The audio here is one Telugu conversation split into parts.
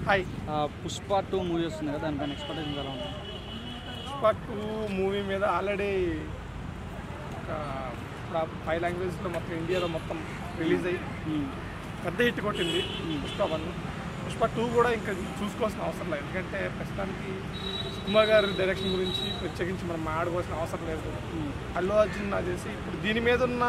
హాయ్ ఆ, పుష్ప టూ మూవీ వస్తుంది కదా దానిపైన ఎక్స్పెక్టేషన్ ఎలా ఉంది పుష్ప టూ మూవీ మీద ఆల్రెడీ ఒక ఫైవ్ లాంగ్వేజ్లో మొత్తం ఇండియాలో మొత్తం రిలీజ్ అయ్యి ఉమ్, పెద్ద హిట్ కొట్టింది పుష్ప వన్ పుష్ప టూ కూడా ఇంకా చూసుకోవాల్సిన అవసరం లేదు ఎందుకంటే ప్రస్తుతానికి కుమార్ గారి డైరెక్షన్ గురించి ప్రత్యేకించి మనం మాట్లాడుకోవాల్సిన అవసరం లేదు ఉమ్, అల్లు అర్జున్ నాకు తెలిసి ఇప్పుడు దీని మీద ఉన్న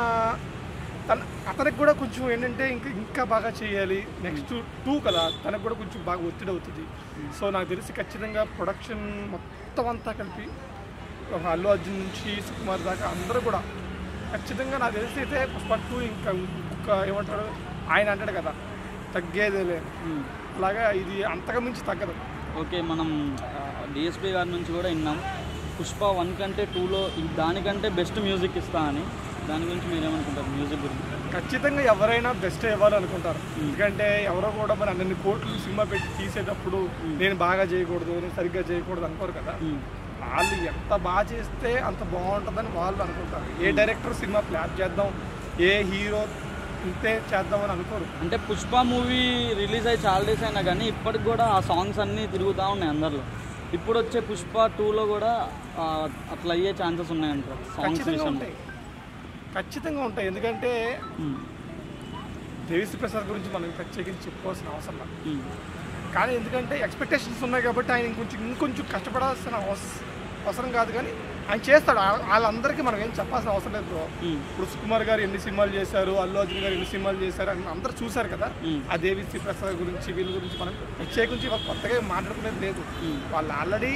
తన అతనికి కూడా కొంచెం ఏంటంటే ఇంకా ఇంకా బాగా చేయాలి నెక్స్ట్ టూ కదా తనకు కూడా కొంచెం బాగా ఒత్తిడి అవుతుంది సో నాకు తెలిసి ఖచ్చితంగా ప్రొడక్షన్ మొత్తం అంతా కలిపి ఒక అల్లు అర్జున్ నుంచి సుకుమార్ దాకా అందరూ కూడా ఖచ్చితంగా నాకు తెలిసి అయితే పుష్ప టూ ఇంకా ఇంకొక ఏమంటారు ఆయన అంటాడు కదా తగ్గేదే లేదు ఉమ్. అలాగా ఇది అంతకు మించి తగ్గదు ఓకే మనం డిఎస్పీ గారి నుంచి కూడా విన్నాం పుష్ప వన్ కంటే టూలో దానికంటే బెస్ట్ మ్యూజిక్ ఇస్తా అని దాని గురించి మీరు ఏమనుకుంటారు మ్యూజిక్ గురించి ఖచ్చితంగా ఎవరైనా బెస్ట్ ఇవ్వాలనుకుంటారు ఎందుకంటే ఎవరో కూడా మరి అన్ని కోట్లు సినిమా పెట్టి తీసేటప్పుడు నేను బాగా చేయకూడదు నేను సరిగ్గా చేయకూడదు అనుకోరు కదా ఉమ్, వాళ్ళు ఎంత బాగా చేస్తే అంత బాగుంటుందని వాళ్ళు అనుకుంటారు ఏ డైరెక్టర్ సినిమా ప్లాన్ చేద్దాం ఏ హీరో ఇంతే చేద్దామని అనుకోరు అంటే పుష్ప మూవీ రిలీజ్ అయ్యి చాలా డేస్ అయినా కానీ ఇప్పటికి కూడా ఆ సాంగ్స్ అన్నీ తిరుగుతూ ఉన్నాయి అందరిలో ఇప్పుడు వచ్చే పుష్ప టూలో కూడా ఆ, అట్లా అయ్యే ఛాన్సెస్ ఉన్నాయంటారు సాంగ్స్ ఖచ్చితంగా విషయంలో ఉంటాయి ఖచ్చితంగా ఉంటాయి ఎందుకంటే ఉమ్, దేవిశ్రీ ప్రసాద్ గురించి మనం ప్రత్యేకించి చెప్పుకోవాల్సిన అవసరం లేదు ఉమ్, కానీ ఎందుకంటే ఎక్స్పెక్టేషన్స్ ఉన్నాయి కాబట్టి ఆయన ఇంకొంచెం ఇంకొంచెం కష్టపడాల్సిన అవస- అవసరం కాదు కానీ ఆయన చేస్తాడు ఆ- వాళ్ళందరికీ మనం ఏం చెప్పాల్సిన అవసరం లేదు బ్రో ఉమ్, ఇప్పుడు సుకుమార్ గారు ఎన్ని సినిమాలు చేశారు అల్లు అర్జున్ గారు ఎన్ని సినిమాలు చేశారు అని అందరూ చూశారు కదా ఉమ్. ఆ దేవి శ్రీ ప్రసాద్ గురించి వీళ్ళ గురించి మనం ప్రత్యేకించి వాళ్ళు కొత్తగా ఏం మాట్లాడుకునేది లేదు వాళ్ళు ఆల్రెడీ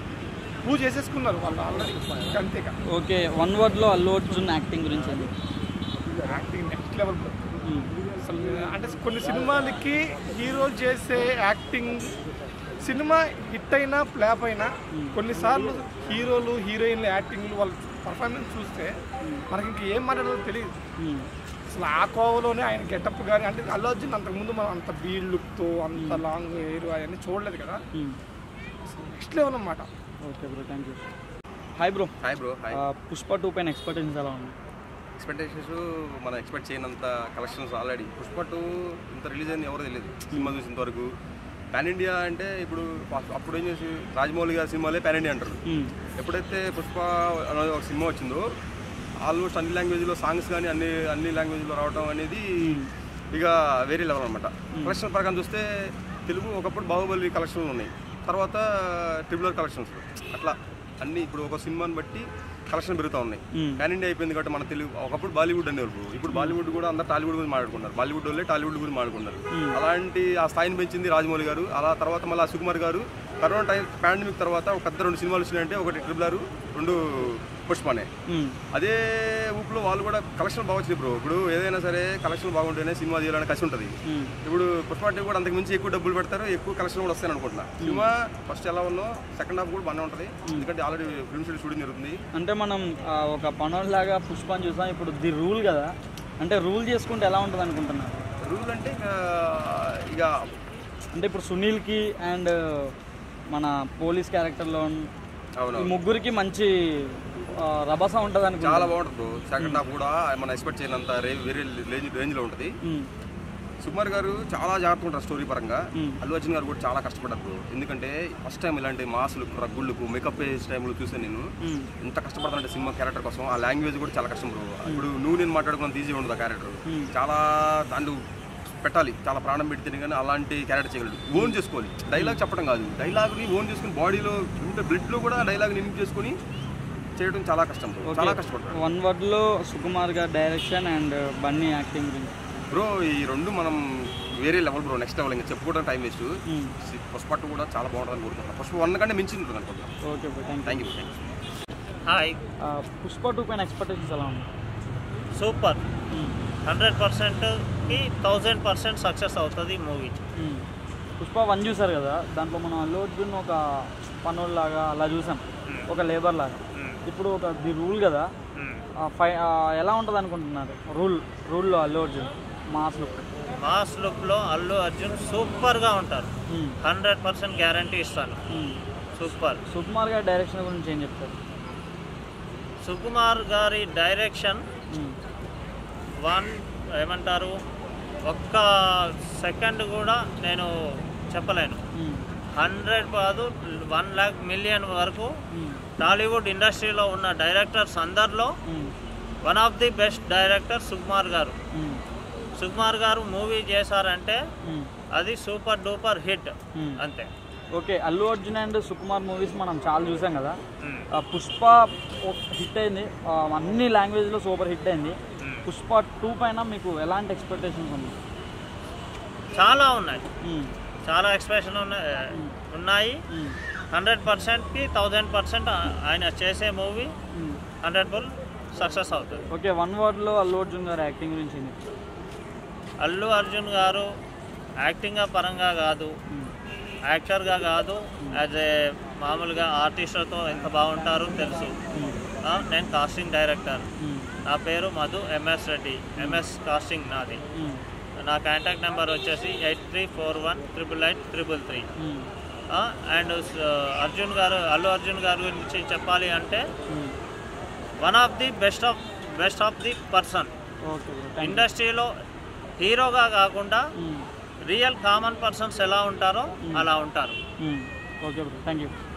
పూజ చేసేసుకున్నారు వాళ్ళు ఆల్రెడీ అంతేగా ఓకే వన్ వర్డ్లో అల్లు అర్జున్ యాక్టింగ్ గురించి ఏంటి? యాక్టింగ్ నెక్స్ట్ లెవెల్ ఉమ్, అసలు అంటే కొన్ని సినిమాలకి హీరో చేసే యాక్టింగ్ సినిమా హిట్ అయినా ఫ్లాప్ అయినా కొన్నిసార్లు హీరోలు హీరోయిన్ల యాక్టింగ్లు వాళ్ళ పర్ఫార్మెన్స్ చూస్తే మనకి ఇంక ఏం మాట్లాడాలో తెలియదు ఉమ్, అసలు ఆ కోవలోనే ఆయన గెటప్ కానీ అంటే అల్లు అర్జున్ అంతకుముందు మనం అంత బీడ్ లుక్తో అంత లాంగ్ హెయిర్ అవన్నీ చూడలేదు కదా ఉమ్. నెక్స్ట్ లెవెల్ అన్నమాట okay bro thank you hi bro hi bro hi Pushpa two పైన ఎక్స్పెక్టేషన్స్ ఎలా ఉంది ఎక్స్పెక్టేషన్స్ మనం ఎక్స్పెక్ట్ చేయనంత కలెక్షన్స్ ఆల్రెడీ పుష్ప టూ ఇంత రిలీజ్ అయింది ఎవరో తెలియదు సినిమా చూసినంత వరకు పాన్ ఇండియా అంటే ఇప్పుడు ఫస్ట్- అప్పుడు ఏం చేసి రాజమౌళి గారి సినిమాలే పాన్ ఇండియా అంటారు ఉమ్, ఎప్పుడైతే పుష్ప అనేది ఒక సినిమా వచ్చిందో ఆల్మోస్ట్ అన్ని లాంగ్వేజ్లో సాంగ్స్ కానీ అన్ని అన్ని లాంగ్వేజ్లో రావడం అనేది ఇక వేరే లెవెల్ అనమాట కలెక్షన్ ప్రకారం చూస్తే తెలుగు ఒకప్పుడు బాహుబలి కలెక్షన్లు ఉన్నాయి తర్వాత ట్రిబులర్ కలెక్షన్స్ అట్లా అన్ని ఇప్పుడు ఒక సినిమాని బట్టి కలెక్షన్ పెరుగుతూ ఉన్నాయి ఉమ్, పాన్ ఇండియా అయిపోయింది కాబట్టి మన తెలుగు ఒకప్పుడు బాలీవుడ్ అనేవారు ఇప్పుడు బాలీవుడ్ కూడా అందరు టాలీవుడ్ గురించి మాట్లాడుకున్నారు బాలీవుడ్ వాళ్ళే టాలీవుడ్ గురించి మాట్లాడుకున్నారు అలాంటి ఆ స్థాయిని పెంచింది రాజమౌళి గారు అలా తర్వాత మళ్ళీ సుకుమార్ గారు కరోనా టైం పాండమిక్ తర్వాత ఒక పెద్ద రెండు సినిమాలు వచ్చినాయంటే ఒకటి ట్రిబులర్ రెండు పుష్పనే ఉమ్, అదే ఊపులో వాళ్ళు కూడా కలెక్షన్ బాగా వచ్చింది బ్రో ఇప్పుడు ఏదైనా సరే కలెక్షన్ బాగుంటేనే సినిమా తీయాలని కసి ఉంటుంది ఉమ్, ఇప్పుడు పుష్ప టూ కూడా అంతకు మించి ఎక్కువ డబ్బులు పెడతారు ఎక్కువ కలెక్షన్ కూడా వస్తాయని అనుకుంటున్నా సినిమా ఫస్ట్ ఎలా ఉన్నో సెకండ్ హాఫ్ కూడా బాగానే ఉంటుంది ఎందుకంటే ఆల్రెడీ ఫిల్మ్ షూట్ షూటింగ్ జరుగుతుంది అంటే మనం ఆ, ఒక పనోడ్ లాగా పుష్పని చూసాం ఇప్పుడు ది రూల్ కదా అంటే రూల్ చేసుకుంటే ఎలా ఉంటుంది అనుకుంటున్నారు రూల్ అంటే ఇక ఇక అంటే ఇప్పుడు సునీల్కి అండ్ మన పోలీస్ క్యారెక్టర్లో అవును ఈ ముగ్గురికి మంచి ఆ, రభస ఉంటుంది చాలా అనుకుంటా బాగుంటుంది బ్రో సెకండ్ హాఫ్ కూడా మనం ఎక్స్పెక్ట్ చేయనంత రే వేరే రేంజ్ రేంజ్లో ఉంటుంది ఉమ్, సుకుమార్ గారు చాలా జాగ్రత్తగా ఉంటారు స్టోరీ పరంగా మ్మ్. అల్లు అర్జున్ గారు కూడా చాలా కష్టపడ్డారు బ్రో ఎందుకంటే ఫస్ట్ టైం ఇలాంటి మాసులు రగ్గుళ్ళకు మేకప్ వేసే టైంలో చూసాను నేను ఉమ్, ఎంత కష్టపడతానంటే సినిమా క్యారెక్టర్ కోసం ఆ లాంగ్వేజ్ కూడా చాలా కష్టం బ్రో ఇప్పుడు నువ్వు నేను మాట్లాడుకున్నంత ఈజీ ఉండదు ఆ క్యారెక్టర్ మ్మ్. చాలా దాంట్లో పెట్టాలి చాలా ప్రాణం పెడితేనే కానీ అలాంటి క్యారెక్టర్ చేయగలడు ఓన్ చేసుకోవాలి డైలాగ్ చెప్పడం కాదు డైలాగ్ని ఓన్ చేసుకుని బాడీలో ఉంటే బ్లడ్లో కూడా డైలాగ్ ఇన్క్ చేసుకుని చేయడం చాలా కష్టం bro. చాలా కష్టపడతాడు వన్ వర్డ్లో సుకుమార్ గారి డైరెక్షన్ అండ్ బన్నీ యాక్టింగ్ గురించి బ్రో ఈ రెండు మనం వేరే లెవెల్ బ్రో నెక్స్ట్ లెవెల్ ఇంకా చెప్పుకోవడం time waste um, Pushpa two కూడా చాలా బాగుంటుందని కోరుకుంటున్నాను పుష్ప వన్ కంటే మించి ఉంటుంది అనుకుంటున్నాను okay bro thank thank you thank you hi you Pushpa two పైన ఎక్స్పెక్టేషన్స్ ఎలా ఉంది సూపర్ ఉమ్, హండ్రెడ్ పర్సెంట్కి థౌజండ్ పర్సెంట్ సక్సెస్ అవుతుంది మూవీ ఉమ్. పుష్ప వన్ చూసారు కదా దాంట్లో మనం అల్లు అర్జున్ ఒక పనోడ్ లాగా అలా చూసాం ఒక లేబర్ లాగా ఇప్పుడు ఒక ది రూల్ కదా ఆ ఫై ఆ ఎలా ఉంటుంది అనుకుంటున్నారు రూల్ రూల్లో Allu Arjun mass look mass లుక్లో అల్లు అర్జున్ సూపర్గా ఉంటారు ఉమ్, హండ్రెడ్ పర్సెంట్ గ్యారంటీ ఇస్తాను ఉమ్. సూపర్ సుకుమార్ గారి డైరెక్షన్ గురించి ఏం చెప్తారు సుకుమార్ గారి డైరెక్షన్ ఉమ్, వన్ ఏమంటారు ఒక్క సెకండ్ కూడా నేను చెప్పలేను మ్మ్. హండ్రెడ్ కాదు వన్ ల్యాక్ మిలియన్ వరకు మ్మ్. టాలీవుడ్ ఇండస్ట్రీలో ఉన్న డైరెక్టర్స్ అందరిలో hmm. One of the best director Sukumar garu hmm. Sukumar గారు మూవీ చేశారంటే మ్మ్. అది సూపర్ డూపర్ హిట్ మ్మ్. అంతే okay Allu Arjun and Sukumar movies మనం చాలా చూసాం కదా మ్మ్. ఆ, పుష్ప హిట్ అయింది ఆ, అన్ని లాంగ్వేజ్లో సూపర్ హిట్ అయింది పుష్ప టూ పైన మీకు ఎలాంటి ఎక్స్పెక్టేషన్స్ ఉంది చాలా ఉన్నాయి మ్మ్. చాలా ఎక్స్ప్రెషన్ ఉన్నాయి ఉన్నాయి మ్మ్. హండ్రెడ్ పర్సెంట్కి థౌజండ్ పర్సెంట్ ఆయన చేసే movie hmm. Hundred per success అవుతుంది ఓకే వన్ వర్డ్లో అల్లు అర్జున్ గారి యాక్టింగ్ గురించి ఏంటి? అల్లు అర్జున్ గారు యాక్టింగ్ పరంగా కాదు మ్మ్. యాక్టర్గా కాదు యాజ్ ఏ మామూలుగా ఆర్టిస్ట్లతో ఎంత బాగుంటారో తెలుసు మ్మ్. ఆ, నేను కాస్టింగ్ డైరెక్టర్ మ్మ్. నా పేరు Madhu MS Reddy MS casting నాది మ్మ్. నా కాంటాక్ట్ నెంబర్ వచ్చేసి eight three four one triple eight triple three hmm. And Arjun garu Allu Arjun గారి గురించి చెప్పాలి అంటే hmm. One of the best of best of the person okay bro thank you ఇండస్ట్రీలో హీరోగా కాకుండా మ్మ్. రియల్ కామన్ పర్సన్స్ ఎలా ఉంటారో అలా ఉంటారు hmm. Okay bro thank you